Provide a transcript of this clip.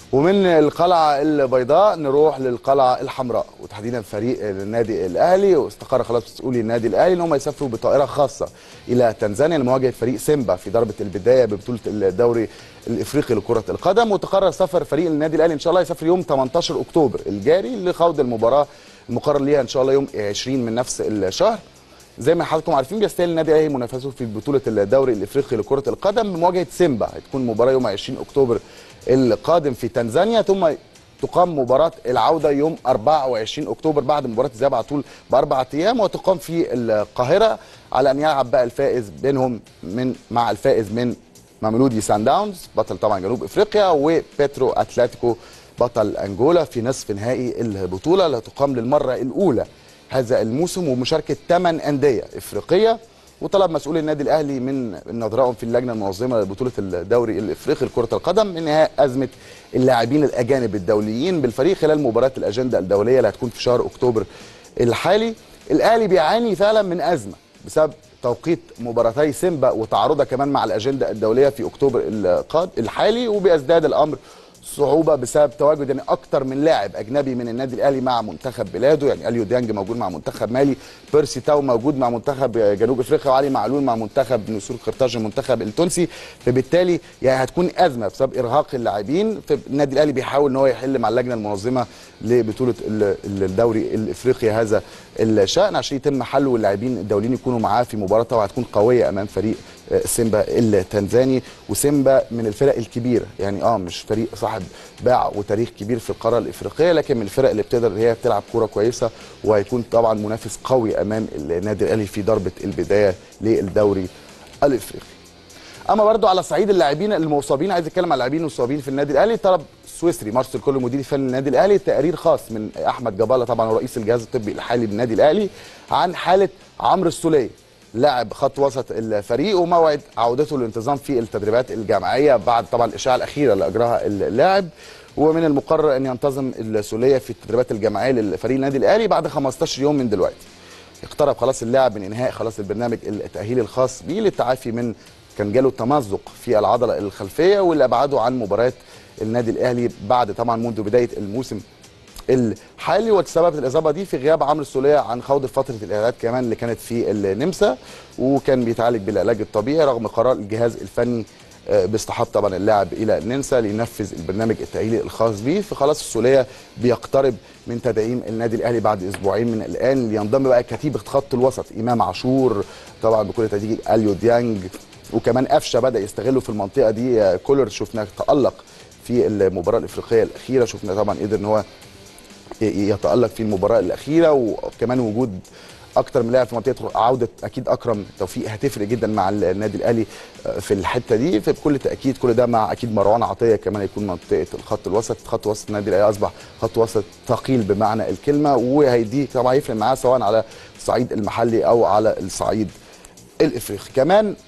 ومن القلعه البيضاء نروح للقلعه الحمراء وتحديدا فريق النادي الاهلي واستقر خلاص مسؤولي النادي الاهلي ان هم يسافروا بطائره خاصه الى تنزانيا لمواجهه فريق سيمبا في ضربه البدايه ببطوله الدوري الافريقي لكره القدم وتقرر سفر فريق النادي الاهلي ان شاء الله يسافر يوم 18 اكتوبر الجاري لخوض المباراه المقرر ليها ان شاء الله يوم 20 من نفس الشهر زي ما حضراتكم عارفين بيستهل النادي الاهلي منافسته في بطوله الدوري الافريقي لكره القدم بمواجهه سيمبا هتكون مباراه يوم 20 اكتوبر القادم في تنزانيا ثم تقام مباراة العودة يوم 24 أكتوبر بعد مباراة الذهاب على طول بأربع أيام وتقام في القاهرة على أن يلعب بقى الفائز بينهم من مع الفائز من ماملودي سان داونز بطل طبعا جنوب أفريقيا وبيترو أتلتيكو بطل أنجولا في نصف نهائي البطولة اللي هتقام للمرة الأولى هذا الموسم ومشاركة 8 أندية إفريقية وطلب مسؤول النادي الاهلي من نظرائهم في اللجنه المنظمه لبطوله الدوري الافريقي لكره القدم انهاء ازمه اللاعبين الاجانب الدوليين بالفريق خلال مباراه الاجنده الدوليه اللي هتكون في شهر اكتوبر الحالي الاهلي بيعاني فعلا من ازمه بسبب توقيت مباراتي سيمبا وتعارضها كمان مع الاجنده الدوليه في اكتوبر الحالي وبيزداد الامر صعوبه بسبب تواجد يعني اكتر من لاعب اجنبي من النادي الاهلي مع منتخب بلاده يعني اليو ديانج موجود مع منتخب مالي بيرسي تاو موجود مع منتخب جنوب افريقيا وعلي معلول مع منتخب نسور قرطاج المنتخب التونسي فبالتالي يعني هتكون ازمه بسبب ارهاق اللاعبين فالنادي الاهلي بيحاول ان هو يحل مع اللجنه المنظمه لبطوله الدوري الافريقي هذا الشان عشان يتم حله واللاعبين الدوليين يكونوا معاه في مباراه طبعا هتكون قويه امام فريق سيمبا التنزاني وسيمبا من الفرق الكبيره يعني اه مش فريق صاحب باع وتاريخ كبير في القاره الافريقيه لكن من الفرق اللي بتقدر هي بتلعب كوره كويسه وهيكون طبعا منافس قوي امام النادي الاهلي في ضربه البدايه للدوري الافريقي اما برضو على صعيد اللاعبين المصابين عايز اتكلم على اللاعبين المصابين في النادي الاهلي طلب سويسري مارسيل كل مدير فني النادي الاهلي تقرير خاص من احمد جباله طبعا رئيس الجهاز الطبي الحالي للنادي الاهلي عن حاله عمرو السوليه لاعب خط وسط الفريق وموعد عودته للانتظام في التدريبات الجماعيه بعد طبعا الاشاعه الاخيره اللي اجراها اللاعب ومن المقرر ان ينتظم السوليه في التدريبات الجماعيه للفريق النادي الاهلي بعد 15 يوم من دلوقتي اقترب خلاص اللاعب من انهاء خلاص البرنامج التاهيلي الخاص بيه للتعافي من كان جاله تمزق في العضله الخلفيه واللي ابعده عن مباريات النادي الاهلي بعد طبعا منذ بدايه الموسم الحالي وتسببت الاصابه دي في غياب عمرو السوليه عن خوض فتره الاعداد كمان اللي كانت في النمسا وكان بيتعالج بالعلاج الطبيعي رغم قرار الجهاز الفني باصطحاب طبعا اللاعب الى النمسا لينفذ البرنامج التاهيلي الخاص به فخلاص السوليه بيقترب من تدعيم النادي الاهلي بعد اسبوعين من الان لينضم بقى كتيبه خط الوسط امام عاشور طبعا بكل تدريج اليو ديانج وكمان قفشه بدا يستغله في المنطقه دي كولر شفناه تالق في المباراه الافريقيه الاخيره شفنا طبعا قدر ان هو يتالق في المباراه الاخيره وكمان وجود اكتر من لاعب في منطقه عوده اكيد اكرم توفيق هتفرق جدا مع النادي الاهلي في الحته دي فبكل تاكيد كل ده مع اكيد مروان عطيه كمان هيكون منطقه الخط الوسط خط وسط النادي الاهلي اصبح خط وسط ثقيل بمعنى الكلمه وهيدي طبعا هيفرق معاه سواء على الصعيد المحلي او على الصعيد الافريقي كمان